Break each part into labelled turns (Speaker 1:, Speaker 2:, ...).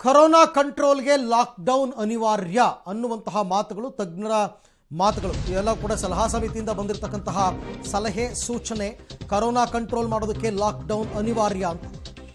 Speaker 1: corona ಕಂಟ್ರೋಲ್ಗೆ lockdown ಅನಿವಾರ್ಯ ಅನ್ನುವಂತಹ ಮಾತುಗಳು ತಜ್ಞರ ಮಾತುಗಳು ಇವೆಲ್ಲ ಕೂಡ ಸಲಹಾ ಸಮಿತಿಯಿಂದ ಬಂದಿರತಕ್ಕಂತಹ ಸಲಹೆ ಸೂಚನೆ ಕರೋನಾ ಕಂಟ್ರೋಲ್ ಮಾಡೋದಕ್ಕೆ ಲಾಕ್ಡೌನ್ ಅನಿವಾರ್ಯ ಅಂತ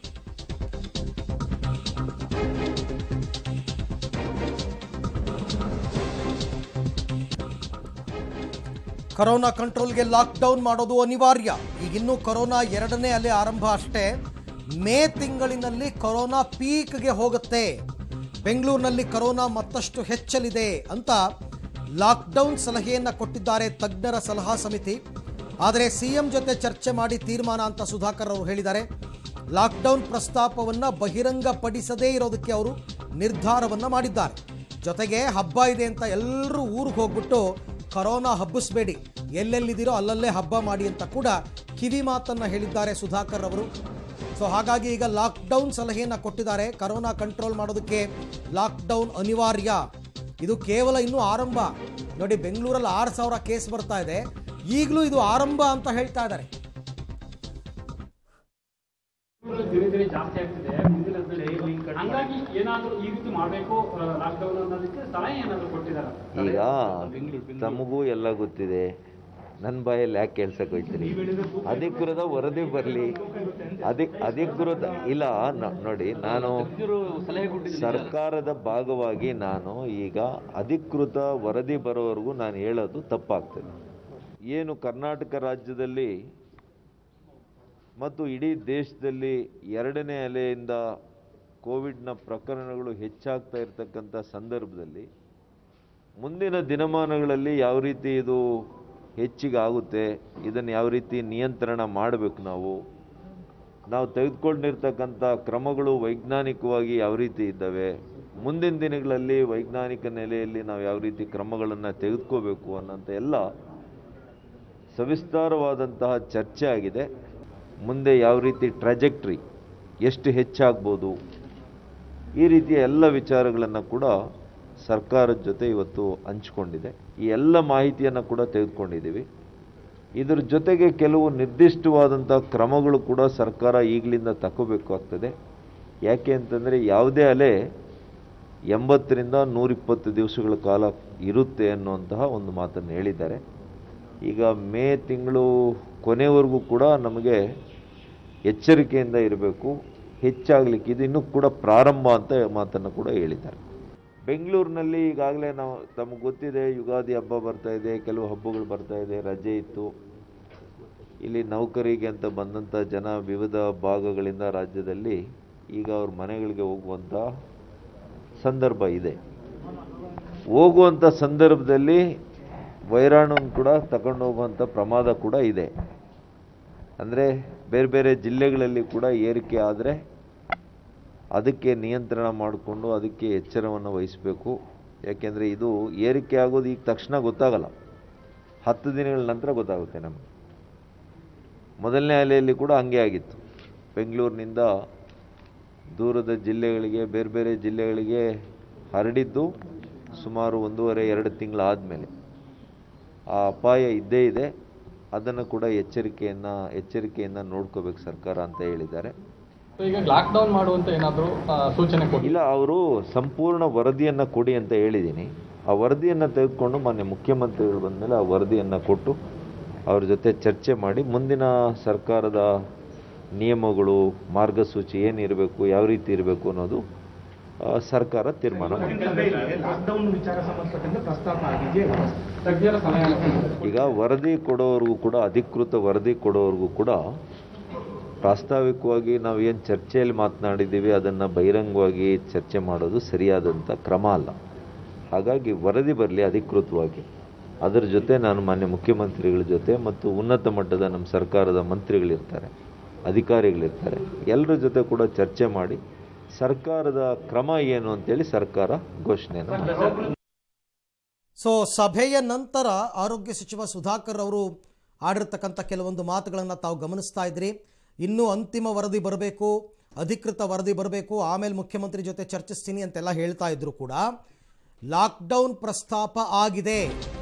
Speaker 1: ಕರೋನಾ ಕಂಟ್ರೋಲ್ಗೆ ಲಾಕ್ಡೌನ್ ಮಾಡೋದು ಅನಿವಾರ್ಯ ಈಗಿನ್ನೂ ಕರೋನಾ ಎರಡನೇ ಅಲೆ ಆರಂಭ ಅಷ್ಟೇ ಮೇ ತಿಂಗಳಿನಲ್ಲಿ ಕರೋನಾ ಪೀಕ್ಗೆ ಹೋಗುತ್ತೆ ಬೆಂಗಳೂರಿನಲ್ಲಿ ಕರೋನಾ ಮತ್ತಷ್ಟು ಹೆಚ್ಚಲಿದೆ ಅಂತ ಲಾಕ್ಡೌನ್ ಸಲಹೆಯನ್ನು ಕೊಟ್ಟಿದ್ದಾರೆ ತಜ್ಞರ ಸಲಹಾ ಸಮಿತಿ ಆದರೆ ಸಿಎಂ ಜೊತೆ ಚರ್ಚೆ ಮಾಡಿ ತೀರ್ಮಾನ ಅಂತ ಸುಧಾಕರ್ ಅವರು ಹೇಳಿದ್ದಾರೆ ಲಾಕ್ಡೌನ್ ಪ್ರಸ್ತಾಪವನ್ನು ಬಹಿರಂಗಪಡಿಸದೇ ಇರೋದಕ್ಕೆ ಅವರು ನಿರ್ಧಾರವನ್ನು ಮಾಡಿದ್ದಾರೆ ಜೊತೆಗೆ ಹಬ್ಬ ಇದೆ ಅಂತ ಎಲ್ಲರೂ ಊರಿಗೆ ಹೋಗ್ಬಿಟ್ಟು ಕರೋನಾ ಹಬ್ಬಿಸ್ಬೇಡಿ ಎಲ್ಲೆಲ್ಲಿದ್ದೀರೋ ಅಲ್ಲಲ್ಲೇ ಹಬ್ಬ ಮಾಡಿ ಅಂತ ಕೂಡ ಕಿವಿ ಮಾತನ್ನು ಹೇಳಿದ್ದಾರೆ ಸುಧಾಕರ್ ಅವರು ಸೊ ಹಾಗಾಗಿ ಈಗ ಲಾಕ್ಡೌನ್ ಸಲಹೆಯನ್ನು ಕೊಟ್ಟಿದ್ದಾರೆ ಕರೋನಾ ಕಂಟ್ರೋಲ್ ಮಾಡೋದಕ್ಕೆ ಲಾಕ್ಡೌನ್ ಅನಿವಾರ್ಯ ಇದು ಕೇವಲ ಇನ್ನೂ ಆರಂಭ ನೋಡಿ ಬೆಂಗಳೂರಲ್ಲಿ ಆರು ಸಾವಿರ ಕೇಸ್ ಬರ್ತಾ ಇದೆ ಈಗಲೂ ಇದು ಆರಂಭ ಅಂತ ಹೇಳ್ತಾ ಇದ್ದಾರೆ
Speaker 2: ದಿನೇ ದಿನೇ ಜಾಸ್ತಿ ಆಗ್ತಿದೆ ಮುಂದಿನ ದಿನಗಳಲ್ಲಿ ಹಂಗಾಗಿ ಏನಾದ್ರೂ ಈ ರೀತಿ ಮಾಡಬೇಕು ಲಾಕ್ಡೌನ್ ಅನ್ನೋದಕ್ಕೆ ಸಲಹೆ ಏನಾದ್ರು ಕೊಟ್ಟಿದ್ದಾರೆ
Speaker 3: ಈಗ ತಮಗೂ ಎಲ್ಲ ಗೊತ್ತಿದೆ ನನ್ನ ಬಾಯಲ್ಲಿ ಯಾಕೆ ಕೇಳ್ಸಕ್ ಹೋಯ್ತೀರಿ ಅಧಿಕೃತ ವರದಿ ಬರಲಿ ಅಧಿ ಅಧಿಕೃತ ಇಲ್ಲ ನ- ನೋಡಿ ನಾನು ಸರ್ಕಾರದ ಭಾಗವಾಗಿ ನಾನು ಈಗ ಅಧಿಕೃತ ವರದಿ ಬರೋವರೆಗೂ ನಾನು ಹೇಳೋದು ತಪ್ಪಾಗ್ತದೆ ಏನು ಕರ್ನಾಟಕ ರಾಜ್ಯದಲ್ಲಿ ಮತ್ತು ಇಡೀ ದೇಶದಲ್ಲಿ ಎರಡನೇ ಅಲೆಯಿಂದ ಕೋವಿಡ್ನ ಪ್ರಕರಣಗಳು ಹೆಚ್ಚಾಗ್ತಾ ಇರತಕ್ಕಂಥ ಸಂದರ್ಭದಲ್ಲಿ ಮುಂದಿನ ದಿನಮಾನಗಳಲ್ಲಿ ಯಾವ ರೀತಿ ಇದು ಹೆಚ್ಚಿಗೆ ಆಗುತ್ತೆ ಇದನ್ನು ಯಾವ ರೀತಿ ನಿಯಂತ್ರಣ ಮಾಡಬೇಕು ನಾವು ನಾವು ತೆಗೆದುಕೊಂಡಿರ್ತಕ್ಕಂಥ ಕ್ರಮಗಳು ವೈಜ್ಞಾನಿಕವಾಗಿ ಯಾವ ರೀತಿ ಇದ್ದಾವೆ ಮುಂದಿನ ದಿನಗಳಲ್ಲಿ ವೈಜ್ಞಾನಿಕ ನೆಲೆಯಲ್ಲಿ ನಾವು ಯಾವ ರೀತಿ ಕ್ರಮಗಳನ್ನು ತೆಗೆದುಕೋಬೇಕು ಅನ್ನೋಂಥ ಎಲ್ಲ ಸವಿಸ್ತಾರವಾದಂತಹ ಚರ್ಚೆ ಆಗಿದೆ ಮುಂದೆ ಯಾವ ರೀತಿ ಟ್ರಾಜೆಕ್ಟ್ರಿ ಎಷ್ಟು ಹೆಚ್ಚಾಗ್ಬೋದು ಈ ರೀತಿಯ ಎಲ್ಲ ವಿಚಾರಗಳನ್ನು ಕೂಡ ಸರ್ಕಾರದ ಜೊತೆ ಇವತ್ತು ಹಂಚ್ಕೊಂಡಿದೆ ಈ ಎಲ್ಲ ಮಾಹಿತಿಯನ್ನು ಕೂಡ ತೆಗೆದುಕೊಂಡಿದ್ದೀವಿ ಇದ್ರ ಜೊತೆಗೆ ಕೆಲವು ನಿರ್ದಿಷ್ಟವಾದಂಥ ಕ್ರಮಗಳು ಕೂಡ ಸರ್ಕಾರ ಈಗಲಿಂದ ತಗೋಬೇಕಾಗ್ತದೆ ಯಾಕೆ ಅಂತಂದರೆ ಯಾವುದೇ ಅಲೆ ಎಂಬತ್ತರಿಂದ ನೂರಿಪ್ಪತ್ತು ದಿವಸಗಳ ಕಾಲ ಇರುತ್ತೆ ಅನ್ನುವಂತಹ ಒಂದು ಮಾತನ್ನು ಹೇಳಿದ್ದಾರೆ ಈಗ ಮೇ ತಿಂಗಳು ಕೊನೆವರೆಗೂ ಕೂಡ ನಮಗೆ ಎಚ್ಚರಿಕೆಯಿಂದ ಇರಬೇಕು ಹೆಚ್ಚಾಗಲಿಕ್ಕೆ ಇದು ಇನ್ನೂ ಕೂಡ ಪ್ರಾರಂಭ ಅಂತ ಮಾತನ್ನು ಕೂಡ ಹೇಳಿದ್ದಾರೆ ಬೆಂಗಳೂರಿನಲ್ಲಿ ಈಗಾಗಲೇ ನಾವು ತಮಗೆ ಗೊತ್ತಿದೆ ಯುಗಾದಿ ಹಬ್ಬ ಬರ್ತಾ ಇದೆ ಕೆಲವು ಹಬ್ಬಗಳು ಬರ್ತಾ ಇದೆ ರಜೆ ಇತ್ತು ಇಲ್ಲಿ ನೌಕರಿಗೆ ಅಂತ ಬಂದಂಥ ಜನ ವಿವಿಧ ಭಾಗಗಳಿಂದ ರಾಜ್ಯದಲ್ಲಿ ಈಗ ಅವ್ರ ಮನೆಗಳಿಗೆ ಹೋಗುವಂಥ ಸಂದರ್ಭ ಇದೆ ಹೋಗುವಂಥ ಸಂದರ್ಭದಲ್ಲಿ ವೈರಾಣುವನ್ನು ಕೂಡ ತಗೊಂಡು ಹೋಗುವಂಥ ಪ್ರಮಾದ ಕೂಡ ಇದೆ ಅಂದರೆ ಬೇರೆ ಬೇರೆ ಜಿಲ್ಲೆಗಳಲ್ಲಿ ಕೂಡ ಏರಿಕೆ ಆದರೆ ಅದಕ್ಕೆ ನಿಯಂತ್ರಣ ಮಾಡಿಕೊಂಡು ಅದಕ್ಕೆ ಎಚ್ಚರವನ್ನು ವಹಿಸಬೇಕು ಯಾಕೆಂದರೆ ಇದು ಏರಿಕೆ ಆಗೋದು ಈಗ ತಕ್ಷಣ ಗೊತ್ತಾಗಲ್ಲ ಹತ್ತು ದಿನಗಳ ನಂತರ ಗೊತ್ತಾಗುತ್ತೆ ನಮಗೆ ಮೊದಲನೇ ಅಲೆಯಲ್ಲಿ ಕೂಡ ಹಂಗೆ ಆಗಿತ್ತು ಬೆಂಗಳೂರಿನಿಂದ ದೂರದ ಜಿಲ್ಲೆಗಳಿಗೆ ಬೇರೆ ಬೇರೆ ಜಿಲ್ಲೆಗಳಿಗೆ ಹರಡಿದ್ದು ಸುಮಾರು ಒಂದೂವರೆ ಎರಡು ತಿಂಗಳಾದಮೇಲೆ ಆ ಅಪಾಯ ಇದ್ದೇ ಇದೆ ಅದನ್ನು ಕೂಡ ಎಚ್ಚರಿಕೆಯನ್ನು ಎಚ್ಚರಿಕೆಯಿಂದ ನೋಡ್ಕೋಬೇಕು ಸರ್ಕಾರ ಅಂತ ಹೇಳಿದ್ದಾರೆ
Speaker 4: ಸೊ ಈಗ ಲಾಕ್ ಡೌನ್ ಮಾಡುವಂತ ಏನಾದರೂ ಸೂಚನೆ ಕೊಡಿ
Speaker 3: ಇಲ್ಲ ಅವರು ಸಂಪೂರ್ಣ ವರದಿಯನ್ನು ಕೊಡಿ ಅಂತ ಹೇಳಿದ್ದೀನಿ ಆ ವರದಿಯನ್ನು ತೆಗೆದುಕೊಂಡು ಮಾನ್ಯ ಮುಖ್ಯಮಂತ್ರಿಗಳು ಬಂದಮೇಲೆ ಆ ವರದಿಯನ್ನು ಕೊಟ್ಟು ಅವ್ರ ಜೊತೆ ಚರ್ಚೆ ಮಾಡಿ ಮುಂದಿನ ಸರ್ಕಾರದ ನಿಯಮಗಳು ಮಾರ್ಗಸೂಚಿ ಏನಿರಬೇಕು ಯಾವ ರೀತಿ ಇರಬೇಕು ಅನ್ನೋದು ಆ, ಸರ್ಕಾರ ತೀರ್ಮಾನ ಮಾಡಿ
Speaker 5: ಲಾಕ್ಡೌನ್ ವಿಚಾರ ಸಂಬಂಧಪಟ್ಟಂತೆ ಪ್ರಸ್ತಾಪ ಆಗಿದೆ
Speaker 2: ತಜ್ಞರ ಸಲಹೆ
Speaker 3: ಈಗ ವರದಿ ಕೊಡೋವರೆಗೂ ಕೂಡ ಅಧಿಕೃತ ವರದಿ ಕೊಡೋವರೆಗೂ ಕೂಡ ಪ್ರಾಸ್ತಾವಿಕವಾಗಿ ನಾವು ಏನು ಚರ್ಚೆಯಲ್ಲಿ ಮಾತನಾಡಿದ್ದೀವಿ ಅದನ್ನು ಬಹಿರಂಗವಾಗಿ ಚರ್ಚೆ ಮಾಡೋದು ಸರಿಯಾದಂಥ ಕ್ರಮ ಅಲ್ಲ ಹಾಗಾಗಿ ವರದಿ ಬರಲಿ ಅಧಿಕೃತವಾಗಿ ಅದರ ಜೊತೆ ನಾನು ಮಾನ್ಯ ಮುಖ್ಯಮಂತ್ರಿಗಳ ಜೊತೆ ಮತ್ತು ಉನ್ನತ ಮಟ್ಟದ ನಮ್ಮ ಸರ್ಕಾರದ ಮಂತ್ರಿಗಳಿರ್ತಾರೆ ಅಧಿಕಾರಿಗಳಿರ್ತಾರೆ ಎಲ್ಲರ ಜೊತೆ ಕೂಡ ಚರ್ಚೆ ಮಾಡಿ ಸರ್ಕಾರದ ಕ್ರಮ ಏನು ಅಂತೇಳಿ ಸರ್ಕಾರ ಘೋಷಣೆಯನ್ನು ಮಾಡ್ತಾರೆ
Speaker 1: ಸೊ ಸಭೆಯ ನಂತರ ಆರೋಗ್ಯ ಸಚಿವ ಸುಧಾಕರ್ ಅವರು ಆಡಿರ್ತಕ್ಕಂಥ ಕೆಲವೊಂದು ಮಾತುಗಳನ್ನು ತಾವು ಗಮನಿಸ್ತಾ ಇದ್ರಿ ಇನ್ನೂ ಅಂತಿಮ ವರದಿ ಬರಬೇಕು ಅಧಿಕೃತ ವರದಿ ಬರಬೇಕು ಆಮೇಲೆ ಮುಖ್ಯಮಂತ್ರಿ ಜೊತೆ ಚರ್ಚಿಸ್ತೀನಿ ಅಂತೆಲ್ಲ ಹೇಳ್ತಾ ಇದ್ರು ಕೂಡ ಲಾಕ್ಡೌನ್ ಪ್ರಸ್ತಾಪ ಆಗಿದೆ